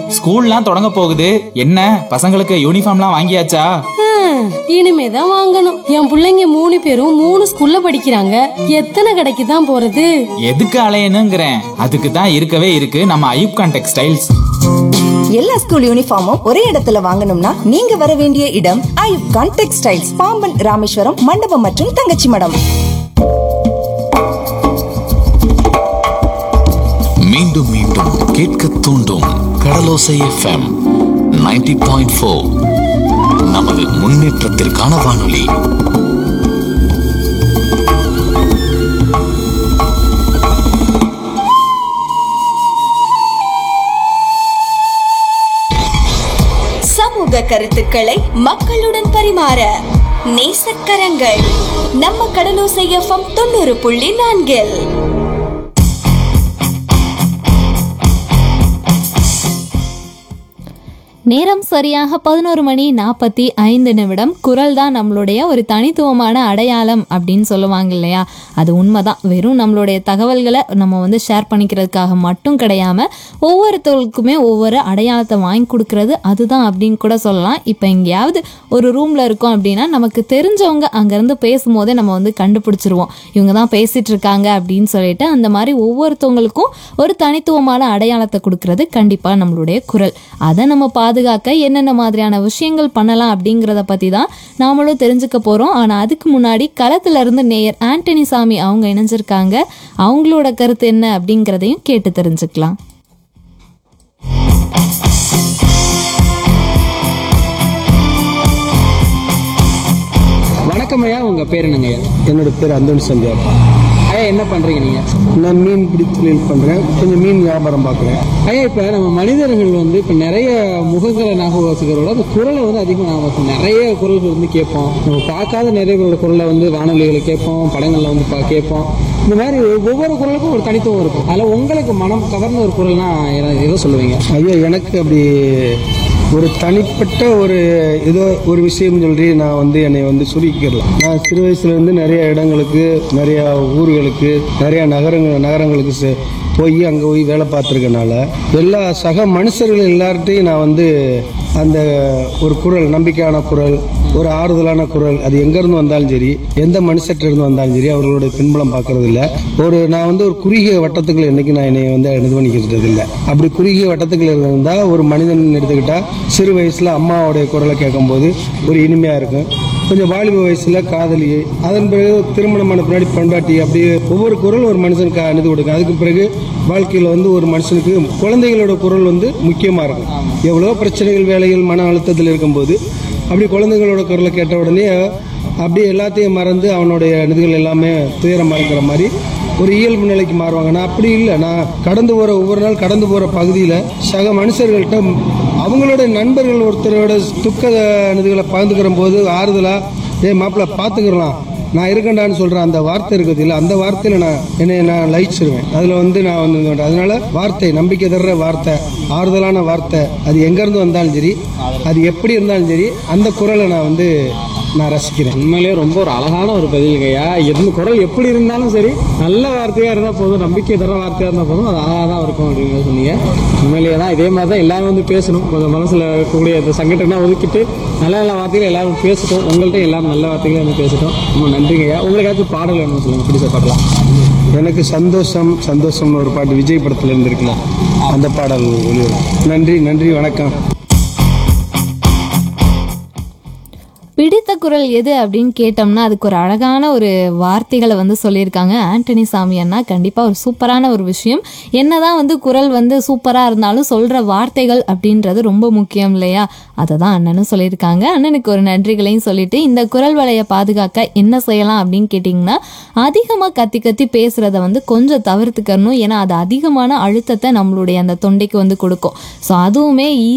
ஸ்கூல்லாம் தொடங்க போகுது என்ன பசங்களுக்கு யூனிஃபார்ம்லாம் வாங்கியாச்சா ஹம், இனிமேதான் வாங்கணும் என் புள்ளைங்க மூணு பேரும் மூணு ஸ்கூல்ல படிக்கிறாங்க எத்தனை கடைக்கு தான் போறது எதுக்கு அலையணுங்கிறேன் அதுக்கு தான் இருக்கவே இருக்கு நம்ம ஐயூப்கான் டெக்ஸ்டைல்ஸ் எல்லா ஸ்கூல் யூனிஃபார்மும் ஒரே இடத்துல வாங்கணும்னா நீங்க வர வேண்டிய இடம் ஐயூப் கான் டெக்ஸ்டைல்ஸ் பாம்பன் ராமேஸ்வரம் மண்டபம் மற்றும் தங்கச்சி மடம் மீண்டும் மீண்டும் கேட்க தூண்டும் கடலோசை எஃப்எம் 90.4 பாயிண்ட் நமது முன்னேற்றத்திற்கான வானொலி சமூக கருத்துக்களை மக்களுடன் பரிமாற நேசக்கரங்கள் நம்ம கடலோசை எஃப்எம் தொண்ணூறு புள்ளி நான்கில் நேரம் சரியாக பதினோரு மணி நாற்பத்தி ஐந்து நிமிடம் குரல் தான் நம்மளுடைய ஒரு தனித்துவமான அடையாளம் அப்படின்னு சொல்லுவாங்க இல்லையா அது உண்மைதான் வெறும் நம்மளுடைய தகவல்களை நம்ம வந்து ஷேர் பண்ணிக்கிறதுக்காக மட்டும் கிடையாம ஒவ்வொருத்தவங்களுக்குமே ஒவ்வொரு அடையாளத்தை வாங்கி கொடுக்கறது அதுதான் அப்படின்னு கூட சொல்லலாம் இப்போ எங்கேயாவது ஒரு ரூம்ல இருக்கோம் அப்படின்னா நமக்கு தெரிஞ்சவங்க அங்கேருந்து பேசும்போதே நம்ம வந்து கண்டுபிடிச்சிருவோம் இவங்க தான் பேசிட்டு இருக்காங்க அப்படின்னு சொல்லிட்டு அந்த மாதிரி ஒவ்வொருத்தவங்களுக்கும் ஒரு தனித்துவமான அடையாளத்தை கொடுக்கறது கண்டிப்பா நம்மளுடைய குரல் அதை நம்ம பாதுகாக்க என்னென்ன மாதிரியான விஷயங்கள் பண்ணலாம் அப்படிங்கிறத பத்தி தான் நாமளும் தெரிஞ்சுக்க போறோம் ஆனா அதுக்கு முன்னாடி களத்துல இருந்து நேயர் ஆண்டனி சாமி அவங்க இணைஞ்சிருக்காங்க அவங்களோட கருத்து என்ன அப்படிங்கிறதையும் கேட்டு தெரிஞ்சுக்கலாம் வணக்கம் ஐயா உங்க பேர் என்னங்க ஐயா என்னோட பேர் அந்தோணி சந்தியார் ஐயா என்ன பண்றீங்க நீங்க நான் மீன் பிடி தொழில் பண்ணுறேன் கொஞ்சம் மீன் வியாபாரம் பார்க்குறேன் ஐயா இப்ப நம்ம மனிதர்கள் வந்து இப்ப நிறைய முகங்களை ஞாபகம் வச்சுக்கிறோட அந்த குரலை வந்து அதிகமாக ஞாபகம் வச்சுக்கணும். நிறைய குரல்கள் வந்து கேட்போம் நம்ம பார்க்காத நிறைய பேரோட குரலை வந்து வானொலிகளை கேட்போம் படங்கள்ல வந்து பா- கேட்போம் இந்த மாதிரி ஒவ்வொரு குரலுக்கும் ஒரு தனித்துவம் இருக்கும் அதில் உங்களுக்கு மனம் கவர்ந்த ஒரு குரல்னா எதை- எதை சொல்லுவீங்க ஐயா எனக்கு அப்படி ஒரு தனிப்பட்ட ஒரு ஏதோ ஒரு விஷயம் சொல்லி நான் வந்து என்னை வந்து சுருக்கிக்கலாம் நான் சிறு வயசுலேருந்து நிறைய இடங்களுக்கு நிறைய ஊர்களுக்கு நிறைய நகரங்கள் நகரங்களுக்கு செ- போய் அங்கே போய் வேலை பார்த்துருக்கனால எல்லா சக மனுஷர்கள் எல்லார்ட்டையும் நான் வந்து அந்த ஒரு குரல் நம்பிக்கையான குரல் ஒரு ஆறுதலான குரல் அது எங்கேருந்து வந்தாலும் சரி எந்த மனுஷர்கிட்ட இருந்து வந்தாலும் சரி அவர்களுடைய பின்புலம் பார்க்கறது இல்ல ஒரு நான் வந்து ஒரு குறுகிய வட்டத்துக்குள்ள என்னைக்கு நான் என்னை வந்து இது பண்ணிக்கிறது இல்லை அப்படி குறுகிய வட்டத்துக்குள்ள இருந்தா ஒரு மனிதன் எடுத்துக்கிட்டா சிறு வயசுல அம்மாவுடைய குரலை கேட்கும்போது ஒரு இனிமையா இருக்கும் கொஞ்சம் வாலிப வயசுல காதலி அதன் பிறகு திருமணமான பின்னாடி பண்பாட்டி அப்படி ஒவ்வொரு குரல் ஒரு மனுஷனுக்கு அணுது கொடுக்கும் அதுக்கு பிறகு வாழ்க்கையில வந்து ஒரு மனுஷனுக்கு குழந்தைகளோட குரல் வந்து முக்கியமா இருக்கும் எவ்வளவோ பிரச்சனைகள் வேலைகள் மன அழுத்தத்தில் இருக்கும்போது அப்படி குழந்தைகளோட குரலை கேட்ட உடனே அப்படியே எல்லாத்தையும் மறந்து அவனுடைய இதுகள் எல்லாமே துயரம் மறக்கிற மாதிரி ஒரு இயல்பு நிலைக்கு மாறுவாங்க நான் அப்படி இல்லை நான் கடந்து போற ஒவ்வொரு நாள் கடந்து போற பகுதியில சக மனுஷர்கள்ட்ட அவங்களோட நண்பர்கள் ஒருத்தரோட துக்க இதுகளை பகிர்ந்துக்கிற போது ஆறுதலா ஏய் மாப்பிள்ள பாத்துக்கிறலாம் நான் இருக்கேன்டான்னு சொல்ற அந்த வார்த்தை இருக்குது இல்ல அந்த வார்த்தையில நான் என்னை நான் லயிச்சிருவேன் அதுல வந்து நான் வந்து இது பண்றேன். அதனால வார்த்தை நம்பிக்கை தர்ற வார்த்தை ஆறுதலான வார்த்தை அது எங்க இருந்து வந்தாலும் சரி அது எப்படி இருந்தாலும் சரி அந்த குரலை நான் வந்து நான் ரசிக்கிறேன் உண்மையிலேயே ரொம்ப ஒரு அழகான ஒரு பதிலுங்கய்யா எந்த குரல் எப்படி இருந்தாலும் சரி நல்ல வார்த்தையா இருந்தா போதும் நம்பிக்கை தர வார்த்தையா இருந்தா போதும் அது அழகா தான் இருக்கும் அப்படின்னு சொன்னீங்க உண்மையிலேயே தான் இதே மாதிரி தான் எல்லாரும் வந்து பேசணும் கொஞ்சம் மனசுல இருக்கக்கூடிய இந்த சங்கடம்னா ஒதுக்கிட்டு நல்ல நல்ல வார்த்தைகள் எல்லாரும் பேசட்டும் உங்கள்கிட்ட எல்லாரும் நல்ல வார்த்தைகளை வந்து பேசட்டும் ரொம்ப நன்றிங்கய்யா உங்களுக்காச்சும் பாடல் வேணும்னு சொல்லுங்க பிடிச்ச பாடலாம் எனக்கு சந்தோஷம் சந்தோஷம்னு ஒரு பாட்டு விஜய் படத்துல இருந்திருக்கலாம் அந்த பாடல் ஒளிவரும் நன்றி நன்றி வணக்கம் பிடித்த குரல் எது அப்படின்னு கேட்டோம்னா அதுக்கு ஒரு அழகான ஒரு வார்த்தைகளை வந்து சொல்லியிருக்காங்க ஆண்டனி சாமி அண்ணா கண்டிப்பாக ஒரு சூப்பரான ஒரு விஷயம் என்னதான் வந்து குரல் வந்து சூப்பராக இருந்தாலும் சொல்கிற வார்த்தைகள் அப்படின்றது ரொம்ப முக்கியம் இல்லையா அதை தான் அண்ணனும் சொல்லியிருக்காங்க அண்ணனுக்கு ஒரு நன்றிகளையும் சொல்லிட்டு இந்த குரல் வலையை பாதுகாக்க என்ன செய்யலாம் அப்படின்னு கேட்டிங்கன்னா அதிகமாக கத்தி கத்தி பேசுகிறத வந்து கொஞ்சம் தவிர்த்துக்கணும் ஏன்னா அது அதிகமான அழுத்தத்தை நம்மளுடைய அந்த தொண்டைக்கு வந்து கொடுக்கும் ஸோ அதுவுமே